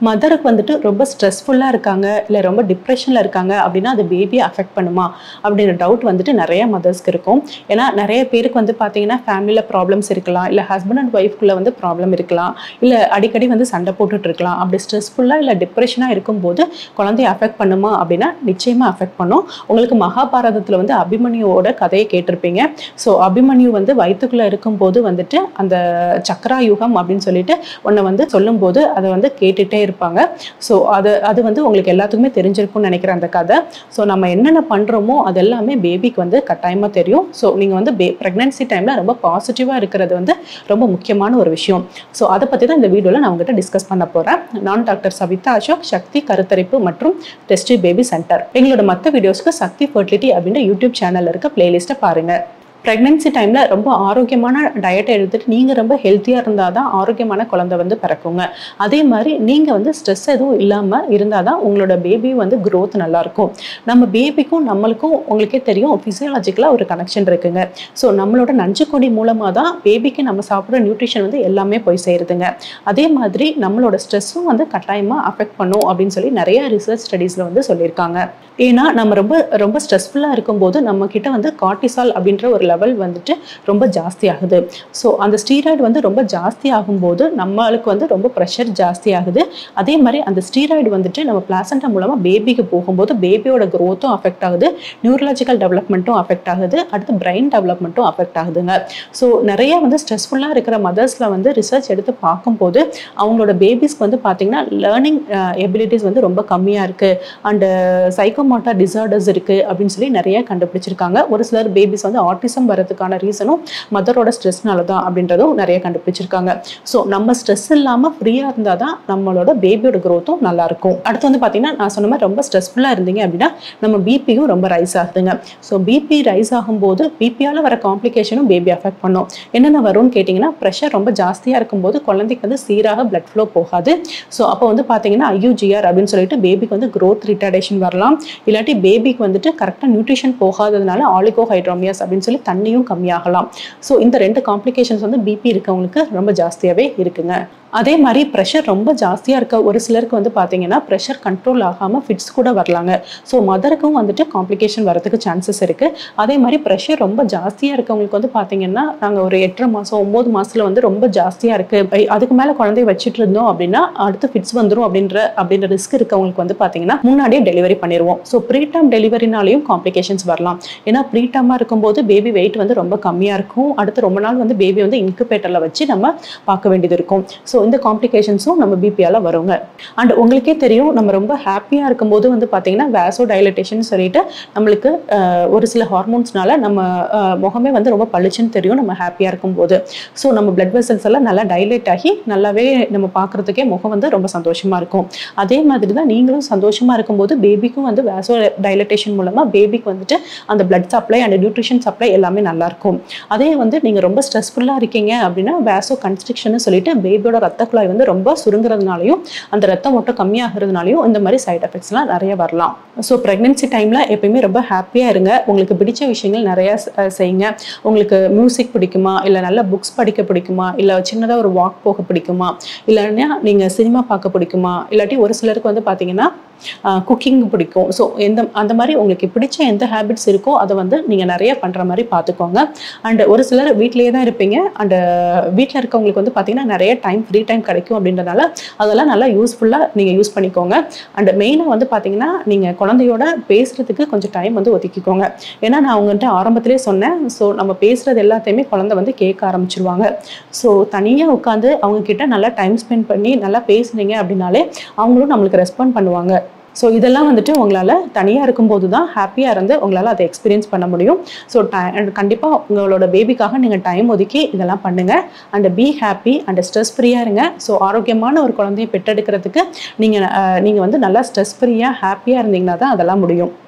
மதருக்கு வந்துட்டு ரொம்ப ஸ்ட்ரெஸ்ஃபுல்லாக இருக்காங்க இல்லை ரொம்ப டிப்ரெஷனில் இருக்காங்க அப்படின்னா அது பேபியை அஃபெக்ட் பண்ணுமா அப்படின்ற டவுட் வந்துட்டு நிறைய மதர்ஸ்க்கு இருக்கும் ஏன்னா நிறைய பேருக்கு வந்து பார்த்தீங்கன்னா ஃபேமிலியில் ப்ராப்ளம்ஸ் இருக்கலாம் இல்லை ஹஸ்பண்ட் அண்ட் ஒய்ஃப்குள்ளே வந்து ப்ராப்ளம் இருக்கலாம் இல்லை அடிக்கடி வந்து சண்டை போட்டுட்டு இருக்கலாம் அப்படி ஸ்ட்ரெஸ்ஃபுல்லாக இல்லை டிப்ரெஷனாக இருக்கும்போது குழந்தைய அஃபெக்ட் பண்ணுமா அப்படின்னா நிச்சயமாக அஃபெக்ட் பண்ணும் உங்களுக்கு மகாபாரதத்தில் வந்து அபிமன்யுவோட கதையை கேட்டிருப்பீங்க ஸோ அபிமன்யு வந்து வயிற்றுக்குள்ளே இருக்கும்போது வந்துட்டு அந்த சக்கரா யுகம் அப்படின்னு சொல்லிட்டு ஒன்றை வந்து சொல்லும்போது அதை வந்து கேட்டுகிட்டே இருப்பாங்க ஸோ அது அது வந்து உங்களுக்கு எல்லாத்துக்குமே தெரிஞ்சிருக்கும்னு நினைக்கிறேன் அந்த கதை ஸோ நம்ம என்னென்ன பண்ணுறோமோ அது எல்லாமே பேபிக்கு வந்து கட்டாயமாக தெரியும் ஸோ நீங்கள் வந்து பே ப்ரெக்னென்சி டைமில் ரொம்ப பாசிட்டிவாக இருக்கிறது வந்து ரொம்ப முக்கியமான ஒரு விஷயம் ஸோ அதை பற்றி தான் இந்த வீடியோவில் நான் உங்ககிட்ட டிஸ்கஸ் பண்ண போகிறேன் நான் டாக்டர் சவிதா அசோக் சக்தி கருத்தரிப்பு மற்றும் டெஸ்டி பேபி சென்டர் எங்களோட மற்ற வீடியோஸ்க்கு சக்தி ஃபர்டிலிட்டி அப்படின்ற யூடியூப் சேனலில் இருக்க பிளேலிஸ்ட்டை பாருங்கள் ப்ரெக்னென்சி டைமில் ரொம்ப ஆரோக்கியமான டயட்டை எடுத்துகிட்டு நீங்கள் ரொம்ப ஹெல்த்தியாக இருந்தால் தான் ஆரோக்கியமான குழந்தை வந்து பிறக்குங்க அதே மாதிரி நீங்கள் வந்து ஸ்ட்ரெஸ் எதுவும் இல்லாமல் இருந்தால் தான் உங்களோட பேபி வந்து growth நல்லாயிருக்கும் நம்ம பேபிக்கும் நம்மளுக்கும் உங்களுக்கே தெரியும் ஃபிசியாலஜிக்கலாக ஒரு கனெக்ஷன் இருக்குங்க ஸோ நம்மளோட நஞ்சுக்கொடி மூலமாக தான் பேபிக்கு நம்ம சாப்பிட்ற நியூட்ரிஷன் வந்து எல்லாமே போய் சேருதுங்க அதே மாதிரி நம்மளோட ஸ்ட்ரெஸ்ஸும் வந்து கட்டாயமாக அஃபெக்ட் பண்ணும் அப்படின்னு சொல்லி நிறைய ரிசர்ச் ஸ்டடீஸில் வந்து சொல்லியிருக்காங்க ஏன்னா நம்ம ரொம்ப ரொம்ப ஸ்ட்ரெஸ்ஃபுல்லாக இருக்கும்போது நம்ம கிட்ட வந்து கார்டிசால் அப்படின்ற ஒரு லெவல் வந்துட்டு ரொம்ப ஜாஸ்தி ஆகுது ஸோ அந்த ஸ்டீராய்டு வந்து ரொம்ப ஜாஸ்தி ஆகும்போது நம்மளுக்கு வந்து ரொம்ப ப்ரெஷர் ஜாஸ்தி ஆகுது அதே மாதிரி அந்த ஸ்டீராய்டு வந்துட்டு நம்ம பிளாசண்டா மூலமாக பேபிக்கு போகும்போது பேபியோட க்ரோத்தும் அஃபெக்ட் ஆகுது நியூரலாஜிக்கல் டெவலப்மெண்ட்டும் அஃபெக்ட் ஆகுது அடுத்து பிரெயின் டெவலப்மெண்ட்டும் அஃபெக்ட் ஆகுதுங்க ஸோ நிறைய வந்து ஸ்ட்ரெஸ்ஃபுல்லாக இருக்கிற மதர்ஸில் வந்து ரிசர்ச் எடுத்து பார்க்கும்போது அவங்களோட பேபிஸ்க்கு வந்து பார்த்தீங்கன்னா லேர்னிங் எபிலிட்டிஸ் வந்து ரொம்ப கம்மியாக இருக்குது அண்டு சைக்கோமோட்டார் டிசார்டர்ஸ் இருக்குது அப்படின்னு சொல்லி நிறைய கண்டுபிடிச்சிருக்காங்க ஒரு சிலர் பேபிஸ் வந்து ஆட்டிசம் வரதுக்கான ரீசனும் மதரோட ஸ்ட்ரெஸ்னால தான் அப்படின்றதும் நிறைய கண்டுபிடிச்சிருக்காங்க ஸோ நம்ம ஸ்ட்ரெஸ் இல்லாமல் ஃப்ரீயாக இருந்தால் தான் நம்மளோட பேபியோட க்ரோத்தும் நல்லாயிருக்கும் அடுத்து வந்து பார்த்தீங்கன்னா நான் சொன்ன மாதிரி ரொம்ப ஸ்ட்ரெஸ்ஃபுல்லாக இருந்தீங்க அப்படின்னா நம்ம பிபியும் ரொம்ப ரைஸ் ஆகுதுங்க ஸோ பிபி ரைஸ் ஆகும்போது பிபியால் வர காம்ப்ளிகேஷனும் பேபி அஃபெக்ட் பண்ணும் என்னென்ன வரும்னு கேட்டிங்கன்னா ப்ரெஷர் ரொம்ப ஜாஸ்தியாக இருக்கும்போது குழந்தைக்கு வந்து சீராக பிளட் ஃப்ளோ போகாது ஸோ அப்போ வந்து பார்த்தீங்கன்னா ஐயூஜிஆர் அப்படின்னு சொல்லிட்டு பேபிக்கு வந்து க்ரோத் ரிட்டார்டேஷன் வரலாம் இல்லாட்டி பேபிக்கு வந்துட்டு கரெக்டாக நியூட்ரிஷன் போகாததுனால ஆலிகோ ஹைட்ரோமியாஸ் அப்படின்னு சொல்லி தண்ணியும் கம்மியாகலாம் ஸோ இந்த ரெண்டு காம்ப்ளிகேஷன்ஸ் வந்து பிபி இருக்கவங்களுக்கு ரொம்ப ஜாஸ்தியாகவே இருக்குங்க அதே மாதிரி ப்ரெஷர் ரொம்ப ஜாஸ்தியாக இருக்க ஒரு சிலருக்கு வந்து பார்த்தீங்கன்னா ப்ரெஷர் கண்ட்ரோல் ஆகாமல் ஃபிட்ஸ் கூட வரலாங்க ஸோ மதருக்கும் வந்துட்டு காம்ப்ளிகேஷன் வரதுக்கு சான்சஸ் இருக்குது அதே மாதிரி ப்ரெஷர் ரொம்ப ஜாஸ்தியாக இருக்கவங்களுக்கு வந்து பார்த்தீங்கன்னா நாங்கள் ஒரு எட்டரை மாதம் ஒம்பது மாதத்தில் வந்து ரொம்ப ஜாஸ்தியாக இருக்குது அதுக்கு மேலே குழந்தைய வச்சுட்டு இருந்தோம் அப்படின்னா அடுத்து ஃபிட்ஸ் வந்துடும் அப்படின்ற அப்படின்ற ரிஸ்க் இருக்கவங்களுக்கு வந்து பார்த்தீங்கன்னா முன்னாடியே டெலிவரி பண்ணிடுவோம் ஸோ ப்ரீடம் டெலிவரினாலையும் காம்ப்ளிகேஷன்ஸ் வரலாம் ஏன்னா ப்ரீடமாக இருக்கும்போது பேபி வெயிட் வந்து ரொம்ப கம்மியாக இருக்கும் அடுத்து ரொம்ப நாள் வந்து பேபி வந்து இன்குபேட்டரில் வச்சு நம்ம பார்க்க வேண்டியது இருக்கும் ஸோ இந்த காம்ப்ளிகேஷன்ஸும் நம்ம பிபியால் வருங்க அண்ட் உங்களுக்கே தெரியும் நம்ம ரொம்ப ஹாப்பியாக இருக்கும்போது வந்து பார்த்தீங்கன்னா வேசோ டைலட்டேஷன் சொல்லிட்டு நம்மளுக்கு அஹ், ஒரு சில ஹார்மோன்ஸ்னால நம்ம அஹ், முகமே வந்து ரொம்ப பளிச்சுன்னு தெரியும் நம்ம ஹாப்பியாக இருக்கும்போது ஸோ நம்ம பிளட் வெசல்ஸ் எல்லாம் நல்லா டைலேட் ஆகி நல்லாவே நம்ம பார்க்குறதுக்கே முகம் வந்து ரொம்ப சந்தோஷமாக இருக்கும் அதே மாதிரி தான் நீங்களும் சந்தோஷமாக இருக்கும்போது பேபிக்கும் வந்து வேசோ டைலட்டேஷன் மூலமாக பேபிக்கு வந்துட்டு அந்த blood supply and nutrition supply எல்லாமே நல்லா இருக்கும் அதே வந்து நீங்கள் ரொம்ப ஸ்ட்ரெஸ்ஃபுல்லாக இருக்கீங்க அப்படின்னா வேசோ கன்ஸ்ட்ரிக்ஷன் சொல்லிட்டு பேபியோட ரத்த குழாய் வந்து ரொம்ப சுருங்குறதுனாலையும் அந்த ரத்தம் ஓட்டம் கம்மியாகிறதுனாலையும் இந்த மாதிரி சைட் எஃபெக்ட்ஸ்லாம் நிறைய வரலாம் ஸோ ப்ரெக்னென்சி டைமில் எப்பயுமே ரொம்ப ஹாப்பியாக இருங்க உங்களுக்கு பிடிச்ச விஷயங்கள் நிறைய அஹ், செய்யுங்க உங்களுக்கு மியூசிக் பிடிக்குமா இல்லை நல்ல புக்ஸ் படிக்க பிடிக்குமா இல்லை சின்னதாக ஒரு வாக் போக பிடிக்குமா இல்லைன்னா நீங்கள் சினிமா பார்க்க பிடிக்குமா இல்லாட்டி ஒரு சிலருக்கு வந்து பார்த்தீங்கன்னா குக்கிங் பிடிக்கும் ஸோ எந்த அந்த மாதிரி உங்களுக்கு பிடிச்ச எந்த ஹேபிட்ஸ் இருக்கோ அதை வந்து நீங்கள் நிறைய பண்ணுற மாதிரி பார்த்துக்கோங்க அண்ட் ஒரு சிலர் வீட்டிலேயே தான் இருப்பீங்க அண்ட் வீட்டில் இருக்கவங்களுக்கு வந்து பார்த்தீங்கன்னா நிறைய டைம் ஃப்ரீ டைம் கிடைக்கும் அப்படின்றதால அதெல்லாம் நல்லா யூஸ்ஃபுல்லாக நீங்கள் யூஸ் பண்ணிக்கோங்க அண்ட் மெயினாக வந்து பார்த்தீங்கன்னா நீங்கள் குழந்தையோட பேசுகிறதுக்கு கொஞ்சம் டைம் வந்து ஒதுக்கிக்கோங்க ஏன்னா நான் அவங்ககிட்ட ஆரம்பத்திலே சொன்னேன் ஸோ நம்ம பேசுகிறது எல்லாத்தையுமே குழந்தை வந்து கேட்க ஆரம்பிச்சிருவாங்க ஸோ தனியாக உட்காந்து அவங்க கிட்ட நல்லா டைம் ஸ்பெண்ட் பண்ணி நல்லா பேசுனீங்க அப்படின்னாலே அவங்களும் நம்மளுக்கு ரெஸ்பாண்ட் பண்ணுவாங்க ஸோ இதெல்லாம் வந்துட்டு உங்களால் தனியாக இருக்கும்போது தான் ஹாப்பியாக இருந்து உங்களால் அதை எக்ஸ்பீரியன்ஸ் பண்ண முடியும் ஸோ கண்டிப்பாக உங்களோட பேபிக்காக நீங்கள் டைம் ஒதுக்கி இதெல்லாம் பண்ணுங்கள் and be happy and stress ஃப்ரீயாக இருங்க ஸோ ஆரோக்கியமான ஒரு குழந்தையை பெற்றெடுக்கிறதுக்கு நீங்கள் நீங்கள் வந்து நல்லா ஸ்ட்ரெஸ் ஃப்ரீயாக ஹாப்பியாக இருந்தீங்கன்னா தான் அதெல்லாம் முடியும்